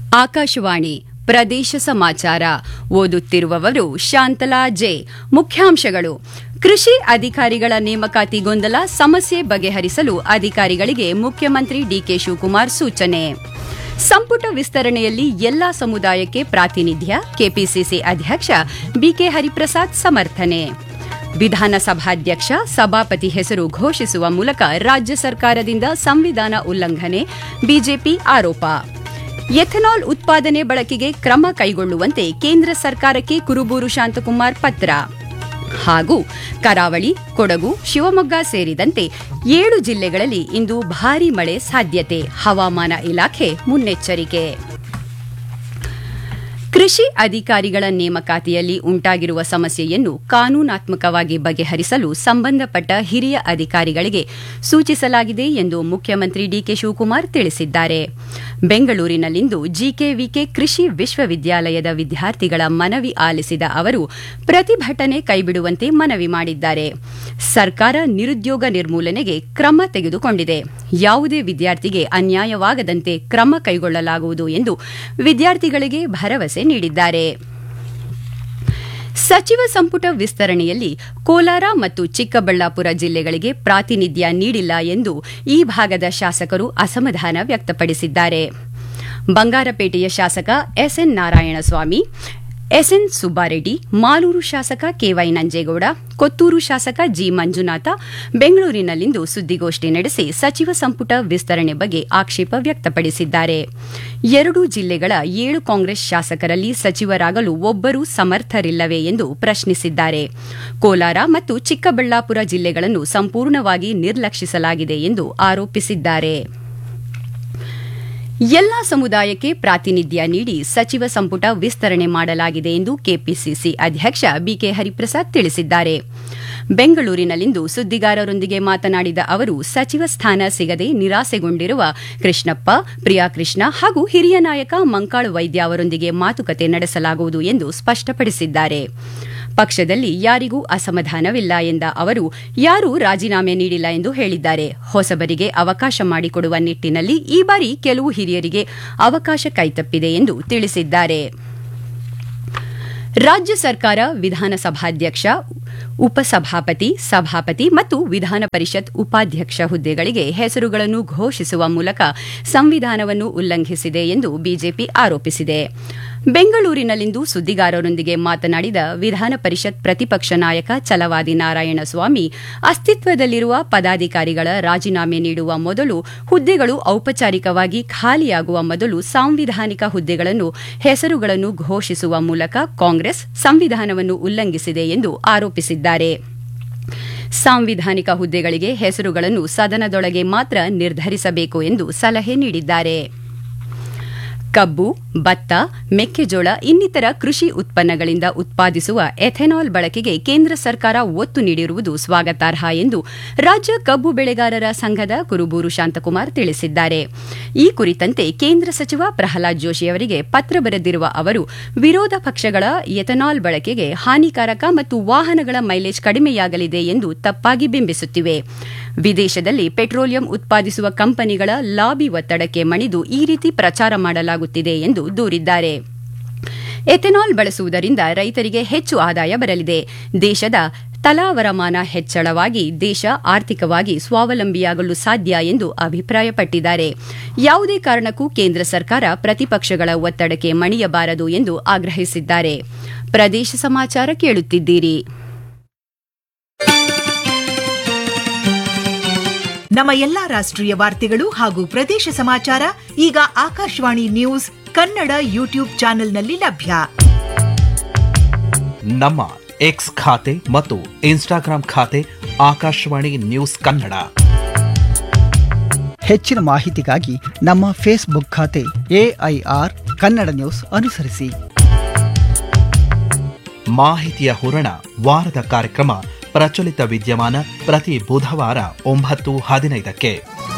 ಆಕಾಶವಾಣಿ ಪ್ರದೇಶ ಸಮಾಚಾರ ಓದುತ್ತಿರುವವರು ಶಾಂತಲಾ ಜೆ ಮುಖ್ಯಾಂಶಗಳು ಕೃಷಿ ಅಧಿಕಾರಿಗಳ ನೇಮಕಾತಿ ಗೊಂದಲ ಸಮಸ್ಯೆ ಬಗೆಹರಿಸಲು ಅಧಿಕಾರಿಗಳಿಗೆ ಮುಖ್ಯಮಂತ್ರಿ ಡಿಕೆ ಶಿವಕುಮಾರ್ ಸೂಚನೆ ಸಂಪುಟ ವಿಸ್ತರಣೆಯಲ್ಲಿ ಎಲ್ಲಾ ಸಮುದಾಯಕ್ಕೆ ಪ್ರಾತಿನಿಧ್ಯ ಕೆಪಿಸಿಸಿ ಅಧ್ಯಕ್ಷ ಬಿಕೆ ಹರಿಪ್ರಸಾದ್ ಸಮರ್ಥನೆ ವಿಧಾನಸಭಾಧ್ಯಕ್ಷ ಸಭಾಪತಿ ಹೆಸರು ಘೋಷಿಸುವ ಮೂಲಕ ರಾಜ್ಯ ಸರ್ಕಾರದಿಂದ ಸಂವಿಧಾನ ಉಲ್ಲಂಘನೆ ಬಿಜೆಪಿ ಆರೋಪ ಎಥನಾಲ್ ಉತ್ಪಾದನೆ ಬಳಕೆಗೆ ಕ್ರಮ ಕೈಗೊಳ್ಳುವಂತೆ ಕೇಂದ್ರ ಸರ್ಕಾರಕ್ಕೆ ಕುರುಬೂರು ಶಾಂತಕುಮಾರ್ ಪತ್ರ ಹಾಗೂ ಕರಾವಳಿ ಕೊಡಗು ಶಿವಮೊಗ್ಗ ಸೇರಿದಂತೆ ಏಳು ಜಿಲ್ಲೆಗಳಲ್ಲಿ ಇಂದು ಭಾರೀ ಮಳೆ ಸಾಧ್ಯತೆ ಹವಾಮಾನ ಇಲಾಖೆ ಮುನ್ನೆಚ್ಚರಿಕೆ ಕೃಷಿ ಅಧಿಕಾರಿಗಳ ನೇಮಕಾತಿಯಲ್ಲಿ ಉಂಟಾಗಿರುವ ಸಮಸ್ಯೆಯನ್ನು ಕಾನೂನಾತ್ಮಕವಾಗಿ ಬಗೆಹರಿಸಲು ಸಂಬಂಧಪಟ್ಟ ಹಿರಿಯ ಅಧಿಕಾರಿಗಳಿಗೆ ಸೂಚಿಸಲಾಗಿದೆ ಎಂದು ಮುಖ್ಯಮಂತ್ರಿ ಡಿಕೆ ಶಿವಕುಮಾರ್ ತಿಳಿಸಿದ್ದಾರೆ ಬೆಂಗಳೂರಿನಲ್ಲಿಂದು ಜಿಕೆವಿಕೆ ಕೃಷಿ ವಿಶ್ವವಿದ್ಯಾಲಯದ ವಿದ್ಯಾರ್ಥಿಗಳ ಮನವಿ ಆಲಿಸಿದ ಅವರು ಪ್ರತಿಭಟನೆ ಕೈಬಿಡುವಂತೆ ಮನವಿ ಮಾಡಿದ್ದಾರೆ ಸರ್ಕಾರ ನಿರುದ್ಯೋಗ ನಿರ್ಮೂಲನೆಗೆ ಕ್ರಮ ತೆಗೆದುಕೊಂಡಿದೆ ಯಾವುದೇ ವಿದ್ಯಾರ್ಥಿಗೆ ಅನ್ಯಾಯವಾಗದಂತೆ ಕ್ರಮ ಕೈಗೊಳ್ಳಲಾಗುವುದು ಎಂದು ವಿದ್ಯಾರ್ಥಿಗಳಿಗೆ ಭರವಸೆ ನೀಡಿದ್ದಾರೆ ಸಚಿವ ಸಂಪುಟ ವಿಸ್ತರಣೆಯಲ್ಲಿ ಕೋಲಾರ ಮತ್ತು ಚಿಕ್ಕಬಳ್ಳಾಪುರ ಜಿಲ್ಲೆಗಳಿಗೆ ಪ್ರಾತಿನಿಧ್ಯ ನೀಡಿಲ್ಲ ಎಂದು ಈ ಭಾಗದ ಶಾಸಕರು ಅಸಮಾಧಾನ ವ್ಯಕ್ತಪಡಿಸಿದ್ದಾರೆ ಬಂಗಾರಪೇಟೆಯ ಶಾಸಕ ಎಸ್ಎನ್ ನಾರಾಯಣಸ್ವಾಮಿ ಎಸ್ಎನ್ ಸುಬ್ಬಾರೆಡ್ಡಿ ಮಾಲೂರು ಶಾಸಕ ಕೆವೈ ನಂಜೇಗೌಡ ಕೊತ್ತೂರು ಶಾಸಕ ಜಿ ಮಂಜುನಾಥ ಬೆಂಗಳೂರಿನಲ್ಲಿಂದು ಸುದ್ದಿಗೋಷ್ಠಿ ನಡೆಸಿ ಸಚಿವ ಸಂಪುಟ ವಿಸ್ತರಣೆ ಬಗ್ಗೆ ಆಕ್ಷೇಪ ವ್ಯಕ್ತಪಡಿಸಿದ್ದಾರೆ ಎರಡೂ ಜಿಲ್ಲೆಗಳ ಏಳು ಕಾಂಗ್ರೆಸ್ ಶಾಸಕರಲ್ಲಿ ಸಚಿವರಾಗಲು ಒಬ್ಬರೂ ಸಮರ್ಥರಿಲ್ಲವೇ ಎಂದು ಪ್ರಶ್ನಿಸಿದ್ದಾರೆ ಕೋಲಾರ ಮತ್ತು ಚಿಕ್ಕಬಳ್ಳಾಪುರ ಜಿಲ್ಲೆಗಳನ್ನು ಸಂಪೂರ್ಣವಾಗಿ ನಿರ್ಲಕ್ಷಿಸಲಾಗಿದೆ ಎಂದು ಆರೋಪಿಸಿದ್ದಾರೆ ಎಲ್ಲಾ ಸಮುದಾಯಕ್ಕೆ ಪ್ರಾತಿನಿಧ್ಯ ನೀಡಿ ಸಚಿವ ಸಂಪುಟ ವಿಸ್ತರಣೆ ಮಾಡಲಾಗಿದೆ ಎಂದು ಕೆಪಿಸಿಸಿ ಅಧ್ಯಕ್ಷ ಬಿಕೆ ಹರಿಪ್ರಸಾದ್ ತಿಳಿಸಿದ್ದಾರೆ ಬೆಂಗಳೂರಿನಲ್ಲಿಂದು ಸುದ್ದಿಗಾರರೊಂದಿಗೆ ಮಾತನಾಡಿದ ಅವರು ಸಚಿವ ಸ್ಥಾನ ಸಿಗದೆ ನಿರಾಸೆಗೊಂಡಿರುವ ಕೃಷ್ಣಪ್ಪ ಪ್ರಿಯಾಕೃಷ್ಣ ಹಾಗೂ ಹಿರಿಯ ನಾಯಕ ಮಂಕಾಳು ವೈದ್ಯ ಅವರೊಂದಿಗೆ ಮಾತುಕತೆ ನಡೆಸಲಾಗುವುದು ಎಂದು ಸ್ಪಷ್ಟಪಡಿಸಿದ್ದಾರೆ ಪಕ್ಷದಲ್ಲಿ ಯಾರಿಗೂ ಅಸಮಾಧಾನವಿಲ್ಲ ಎಂದ ಅವರು ಯಾರೂ ರಾಜೀನಾಮೆ ನೀಡಿಲ್ಲ ಎಂದು ಹೇಳಿದ್ದಾರೆ ಹೊಸಬರಿಗೆ ಅವಕಾಶ ಮಾಡಿಕೊಡುವ ನಿಟ್ಟಿನಲ್ಲಿ ಈ ಬಾರಿ ಕೆಲವು ಹಿರಿಯರಿಗೆ ಅವಕಾಶ ಕೈತಪ್ಪಿದೆ ಎಂದು ತಿಳಿಸಿದ್ದಾರೆ ರಾಜ್ಯ ಸರ್ಕಾರ ವಿಧಾನಸಭಾಧ್ಯಕ್ಷ ಉಪಸಭಾಪತಿ ಸಭಾಪತಿ ಮತ್ತು ವಿಧಾನ ಪರಿಷತ್ ಉಪಾಧ್ಯಕ್ಷ ಹುದ್ದೆಗಳಿಗೆ ಹೆಸರುಗಳನ್ನು ಘೋಷಿಸುವ ಮೂಲಕ ಸಂವಿಧಾನವನ್ನು ಉಲ್ಲಂಘಿಸಿದೆ ಎಂದು ಬಿಜೆಪಿ ಆರೋಪಿಸಿದೆ ಬೆಂಗಳೂರಿನಲ್ಲಿಂದು ಸುದ್ದಿಗಾರರೊಂದಿಗೆ ಮಾತನಾಡಿದ ವಿಧಾನ ಪರಿಷತ್ ಪ್ರತಿಪಕ್ಷ ನಾಯಕ ಛಲವಾದಿ ನಾರಾಯಣಸ್ವಾಮಿ ಅಸ್ತಿತ್ವದಲ್ಲಿರುವ ಪದಾಧಿಕಾರಿಗಳ ರಾಜೀನಾಮೆ ನೀಡುವ ಮೊದಲು ಹುದ್ದೆಗಳು ಔಪಚಾರಿಕವಾಗಿ ಖಾಲಿಯಾಗುವ ಮೊದಲು ಸಾಂವಿಧಾನಿಕ ಹುದ್ದೆಗಳನ್ನು ಹೆಸರುಗಳನ್ನು ಘೋಷಿಸುವ ಮೂಲಕ ಕಾಂಗ್ರೆಸ್ ಸಂವಿಧಾನವನ್ನು ಉಲ್ಲಂಘಿಸಿದೆ ಎಂದು ಆರೋಪಿಸಿದ್ದಾರೆ ಸಾಂವಿಧಾನಿಕ ಹುದ್ದೆಗಳಿಗೆ ಹೆಸರುಗಳನ್ನು ಸದನದೊಳಗೆ ಮಾತ್ರ ನಿರ್ಧರಿಸಬೇಕು ಎಂದು ಸಲಹೆ ನೀಡಿದ್ದಾರೆ ಕಬ್ಬು ಭತ್ತ ಮೆಕ್ಕೆಜೋಳ ಇನ್ನಿತರ ಕೃಷಿ ಉತ್ಪನ್ನಗಳಿಂದ ಉತ್ಪಾದಿಸುವ ಎಥೆನಾಲ್ ಬಳಕೆಗೆ ಕೇಂದ್ರ ಸರ್ಕಾರ ಒತ್ತು ನೀಡಿರುವುದು ಸ್ವಾಗತಾರ್ಹ ಎಂದು ರಾಜ್ಯ ಕಬ್ಬು ಬೆಳೆಗಾರರ ಸಂಘದ ಕುರುಬೂರು ಶಾಂತಕುಮಾರ್ ತಿಳಿಸಿದ್ದಾರೆ ಈ ಕುರಿತಂತೆ ಕೇಂದ್ರ ಸಚಿವ ಪ್ರಹ್ಲಾದ್ ಜೋಶಿ ಅವರಿಗೆ ಪತ್ರ ಬರೆದಿರುವ ಅವರು ವಿರೋಧ ಪಕ್ಷಗಳ ಎಥೆನಾಲ್ ಬಳಕೆಗೆ ಹಾನಿಕಾರಕ ಮತ್ತು ವಾಹನಗಳ ಮೈಲೇಜ್ ಕಡಿಮೆಯಾಗಲಿದೆ ಎಂದು ತಪ್ಪಾಗಿ ಬಿಂಬಿಸುತ್ತಿವೆ ವಿದೇಶದಲ್ಲಿ ಪೆಟ್ರೋಲಿಯಂ ಉತ್ಪಾದಿಸುವ ಕಂಪನಿಗಳ ಲಾಬಿ ಒತ್ತಡಕ್ಕೆ ಮಣಿದು ಈ ರೀತಿ ಪ್ರಚಾರ ಮಾಡಲಾಗುತ್ತಿದೆ ಎಂದು ದೂರಿದ್ದಾರೆ ಎಥೆನಾಲ್ ಬಳಸುವುದರಿಂದ ರೈತರಿಗೆ ಹೆಚ್ಚು ಆದಾಯ ಬರಲಿದೆ ದೇಶದ ತಲಾವರಮಾನ ಹೆಚ್ಚಳವಾಗಿ ದೇಶ ಆರ್ಥಿಕವಾಗಿ ಸ್ವಾವಲಂಬಿಯಾಗಲು ಸಾಧ್ಯ ಎಂದು ಅಭಿಪ್ರಾಯಪಟ್ಟಿದ್ದಾರೆ ಯಾವುದೇ ಕಾರಣಕ್ಕೂ ಕೇಂದ್ರ ಸರ್ಕಾರ ಪ್ರತಿಪಕ್ಷಗಳ ಒತ್ತಡಕ್ಕೆ ಮಣಿಯಬಾರದು ಎಂದು ಆಗ್ರಹಿಸಿದ್ದಾರೆ ಪ್ರದೇಶ ಸಮಾಚಾರ ಕೇಳುತ್ತಿದ್ದೀರಿ ನಮ್ಮ ಎಲ್ಲಾ ರಾಷ್ಟ್ರೀಯ ವಾರ್ತೆಗಳು ಹಾಗೂ ಪ್ರದೇಶ ಸಮಾಚಾರ ಈಗ ಆಕಾಶವಾಣಿ ನ್ಯೂಸ್ ಕನ್ನಡ ಯೂಟ್ಯೂಬ್ ಚಾನೆಲ್ನಲ್ಲಿ ಲಭ್ಯ ನಮ್ಮ ಎಕ್ಸ್ ಖಾತೆ ಮತ್ತು ಇನ್ಸ್ಟಾಗ್ರಾಂ ಖಾತೆ ಆಕಾಶವಾಣಿ ನ್ಯೂಸ್ ಕನ್ನಡ ಹೆಚ್ಚಿನ ಮಾಹಿತಿಗಾಗಿ ನಮ್ಮ ಫೇಸ್ಬುಕ್ ಖಾತೆ ಎಐಆರ್ ಕನ್ನಡ ನ್ಯೂಸ್ ಅನುಸರಿಸಿ ಮಾಹಿತಿಯ ಹೂರಣ ವಾರದ ಕಾರ್ಯಕ್ರಮ ಪ್ರಚಲಿತ ವಿದ್ಯಮಾನ ಪ್ರತಿ ಬುಧವಾರ ಒಂಬತ್ತು ಹದಿನೈದಕ್ಕೆ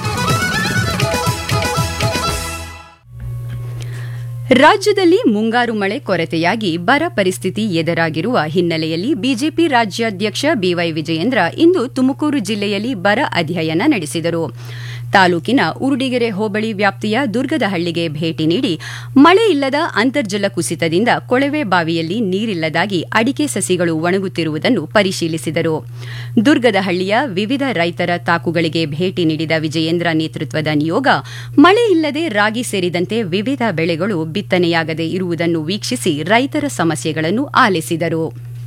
ರಾಜ್ಯದಲ್ಲಿ ಮುಂಗಾರು ಮಳೆ ಕೊರತೆಯಾಗಿ ಬರ ಪರಿಸ್ಥಿತಿ ಎದುರಾಗಿರುವ ಹಿನ್ನೆಲೆಯಲ್ಲಿ ಬಿಜೆಪಿ ರಾಜ್ಯಾಧ್ಯಕ್ಷ ಬಿವೈ ವಿಜಯೇಂದ್ರ ಇಂದು ತುಮಕೂರು ಜಿಲ್ಲೆಯಲ್ಲಿ ಬರ ಅಧ್ಯಯನ ನಡೆಸಿದರು ತಾಲೂಕಿನ ಉರುಡಿಗೆರೆ ಹೋಬಳಿ ವ್ಯಾಪ್ತಿಯ ದುರ್ಗದಹಳ್ಳಿಗೆ ಭೇಟಿ ನೀಡಿ ಮಳೆ ಇಲ್ಲದ ಅಂತರ್ಜಲ ಕುಸಿತದಿಂದ ಕೊಳವೆ ಬಾವಿಯಲ್ಲಿ ನೀರಿಲ್ಲದಾಗಿ ಅಡಿಕೆ ಸಸಿಗಳು ಒಣಗುತ್ತಿರುವುದನ್ನು ಪರಿಶೀಲಿಸಿದರು ದುರ್ಗದಹಳ್ಳಿಯ ವಿವಿಧ ರೈತರ ತಾಕುಗಳಿಗೆ ಭೇಟಿ ನೀಡಿದ ವಿಜಯೇಂದ್ರ ನೇತೃತ್ವದ ನಿಯೋಗ ಮಳೆ ಇಲ್ಲದೆ ರಾಗಿ ಸೇರಿದಂತೆ ವಿವಿಧ ಬೆಳೆಗಳು ಬಿತ್ತನೆಯಾಗದೆ ಇರುವುದನ್ನು ವೀಕ್ಷಿಸಿ ರೈತರ ಸಮಸ್ಯೆಗಳನ್ನು ಆಲಿಸಿದರು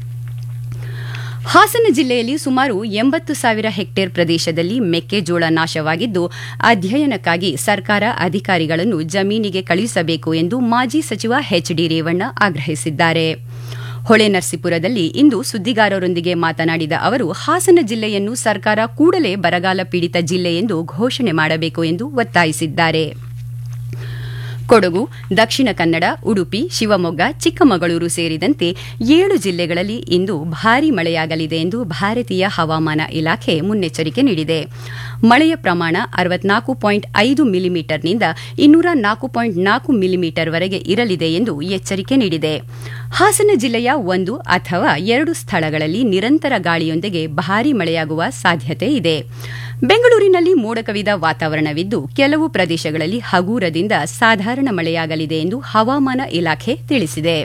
ಹಾಸನ ಜಿಲ್ಲೆಯಲ್ಲಿ ಸುಮಾರು ಎಂಬತ್ತು ಸಾವಿರ ಹೆಕ್ಟೇರ್ ಪ್ರದೇಶದಲ್ಲಿ ಮೆಕ್ಕೆಜೋಳ ನಾಶವಾಗಿದ್ದು ಅಧ್ಯಯನಕ್ಕಾಗಿ ಸರ್ಕಾರ ಅಧಿಕಾರಿಗಳನ್ನು ಜಮೀನಿಗೆ ಕಳುಹಿಸಬೇಕು ಎಂದು ಮಾಜಿ ಸಚಿವ ಎಚ್ಡಿ ರೇವಣ್ಣ ಆಗ್ರಹಿಸಿದ್ದಾರೆ ಹೊಳೆನರಸೀಪುರದಲ್ಲಿ ಇಂದು ಸುದ್ದಿಗಾರರೊಂದಿಗೆ ಮಾತನಾಡಿದ ಅವರು ಹಾಸನ ಜಿಲ್ಲೆಯನ್ನು ಸರ್ಕಾರ ಕೂಡಲೇ ಬರಗಾಲ ಪೀಡಿತ ಜಿಲ್ಲೆ ಎಂದು ಘೋಷಣೆ ಮಾಡಬೇಕು ಎಂದು ಒತ್ತಾಯಿಸಿದ್ದಾರೆ ಕೊಡಗು ದಕ್ಷಿಣ ಕನ್ನಡ ಉಡುಪಿ ಶಿವಮೊಗ್ಗ ಚಿಕ್ಕಮಗಳೂರು ಸೇರಿದಂತೆ ಏಳು ಜಿಲ್ಲೆಗಳಲ್ಲಿ ಇಂದು ಭಾರೀ ಮಳೆಯಾಗಲಿದೆ ಎಂದು ಭಾರತೀಯ ಹವಾಮಾನ ಇಲಾಖೆ ಮುನ್ನೆಚ್ಚರಿಕೆ ನೀಡಿದೆ ಮಳೆಯ ಪ್ರಮಾಣ ಅರವತ್ನಾಲ್ಕು ಪಾಯಿಂಟ್ ಐದು ಮಿಲಿಮೀಟರ್ನಿಂದ ಇನ್ನೂರ ನಾಲ್ಕು ಪಾಯಿಂಟ್ ನಾಲ್ಕು ಮಿಲಿಮೀಟರ್ವರೆಗೆ ಇರಲಿದೆ ಎಂದು ಎಚ್ಚರಿಕೆ ನೀಡಿದೆ ಹಾಸನ ಜಿಲ್ಲೆಯ ಒಂದು ಅಥವಾ ಎರಡು ಸ್ಥಳಗಳಲ್ಲಿ ನಿರಂತರ ಗಾಳಿಯೊಂದಿಗೆ ಭಾರೀ ಮಳೆಯಾಗುವ ಸಾಧ್ಯತೆ ಇದೆ ಬೆಂಗಳೂರಿನಲ್ಲಿ ಮೋಡ ಕವಿದ ವಾತಾವರಣವಿದ್ದು ಕೆಲವು ಪ್ರದೇಶಗಳಲ್ಲಿ ಹಗೂರದಿಂದ ಸಾಧಾರಣ ಮಳೆಯಾಗಲಿದೆ ಎಂದು ಹವಾಮಾನ ಇಲಾಖೆ ತಿಳಿಸಿದೆ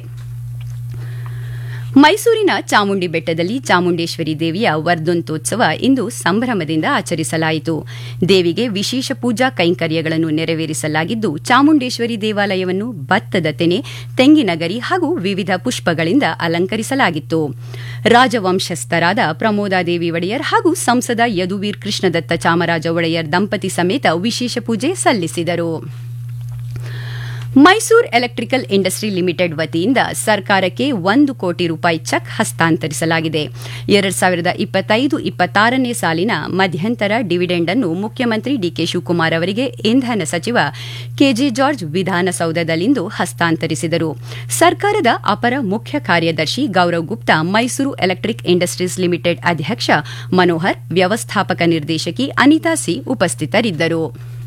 ಮೈಸೂರಿನ ಚಾಮುಂಡಿ ಬೆಟ್ಟದಲ್ಲಿ ಚಾಮುಂಡೇಶ್ವರಿ ದೇವಿಯ ವರ್ಧಂತೋತ್ಸವ ಇಂದು ಸಂಭ್ರಮದಿಂದ ಆಚರಿಸಲಾಯಿತು ದೇವಿಗೆ ವಿಶೇಷ ಪೂಜಾ ಕೈಂಕರ್ಯಗಳನ್ನು ನೆರವೇರಿಸಲಾಗಿದ್ದು ಚಾಮುಂಡೇಶ್ವರಿ ದೇವಾಲಯವನ್ನು ಭತ್ತದ ತೆನೆ ತೆಂಗಿನ ಗರಿ ಹಾಗೂ ವಿವಿಧ ಪುಷ್ಪಗಳಿಂದ ಅಲಂಕರಿಸಲಾಗಿತ್ತು ರಾಜವಂಶಸ್ಥರಾದ ಪ್ರಮೋದಾದೇವಿ ಒಡೆಯರ್ ಹಾಗೂ ಸಂಸದ ಯದುವೀರ್ ಕೃಷ್ಣದತ್ತ ಚಾಮರಾಜ ಒಡೆಯರ್ ದಂಪತಿ ಸಮೇತ ವಿಶೇಷ ಪೂಜೆ ಸಲ್ಲಿಸಿದರು ಮೈಸೂರ್ ಎಲೆಕ್ಟ್ರಿಕಲ್ ಇಂಡಸ್ಟ್ರಿ ಲಿಮಿಟೆಡ್ ವತಿಯಿಂದ ಸರ್ಕಾರಕ್ಕೆ ಒಂದು ಕೋಟಿ ರೂಪಾಯಿ ಚೆಕ್ ಹಸ್ತಾಂತರಿಸಲಾಗಿದೆ ಎರಡ್ ಸಾವಿರದ ಇಪ್ಪತ್ತೈದು ಇಪ್ಪತ್ತಾರನೇ ಸಾಲಿನ ಮಧ್ಯಂತರ ಡಿವಿಡೆಂಡ್ ಅನ್ನು ಮುಖ್ಯಮಂತ್ರಿ ಡಿಕೆ ಶಿವಕುಮಾರ್ ಅವರಿಗೆ ಇಂಧನ ಸಚಿವ ಕೆಜೆ ಜಾರ್ಜ್ ವಿಧಾನಸೌಧದಲ್ಲಿಂದು ಹಸ್ತಾಂತರಿಸಿದರು ಸರ್ಕಾರದ ಅಪರ ಮುಖ್ಯ ಕಾರ್ಯದರ್ಶಿ Gaurav Gupta Mysore electric industries limited ಅಧ್ಯಕ್ಷ ಮನೋಹರ್ ವ್ಯವಸ್ಥಾಪಕ ನಿರ್ದೇಶಕಿ ಅನಿತಾ ಸಿ ಉಪಸ್ಥಿತರಿದ್ದರು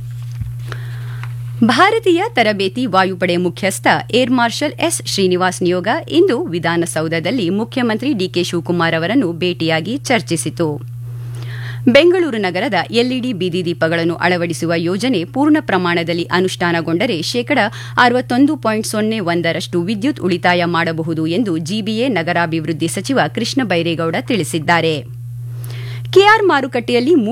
ಭಾರತೀಯ ತರಬೇತಿ ವಾಯುಪಡೆ ಮುಖ್ಯಸ್ಥ ಏರ್ ಮಾರ್ಷಲ್ ಎಸ್ ಶ್ರೀನಿವಾಸ್ ನಿಯೋಗ ಇಂದು ವಿಧಾನಸೌಧದಲ್ಲಿ ಮುಖ್ಯಮಂತ್ರಿ ಡಿಕೆ ಶಿವಕುಮಾರ್ ಅವರನ್ನು ಭೇಟಿಯಾಗಿ ಚರ್ಚಿಸಿತು ಬೆಂಗಳೂರು ನಗರದ ಎಲ್ಇಡಿ ಬೀದಿ ದೀಪಗಳನ್ನು ಅಳವಡಿಸುವ ಯೋಜನೆ ಪೂರ್ಣ ಪ್ರಮಾಣದಲ್ಲಿ ಅನುಷ್ಠಾನಗೊಂಡರೆ ಶೇಕಡ ಅರವತ್ತೊಂದು ಪಾಯಿಂಟ್ ಸೊನ್ನೆ ಒಂದರಷ್ಟು ವಿದ್ಯುತ್ ಉಳಿತಾಯ ಮಾಡಬಹುದು ಎಂದು ಜಿಬಿಎ ನಗರಾಭಿವೃದ್ಧಿ ಸಚಿವ ಕೃಷ್ಣ ಬೈರೇಗೌಡ ತಿಳಿಸಿದ್ದಾರೆ ಕೆಆರ್ ಮಾರುಕಟ್ಟೆಯಲ್ಲಿ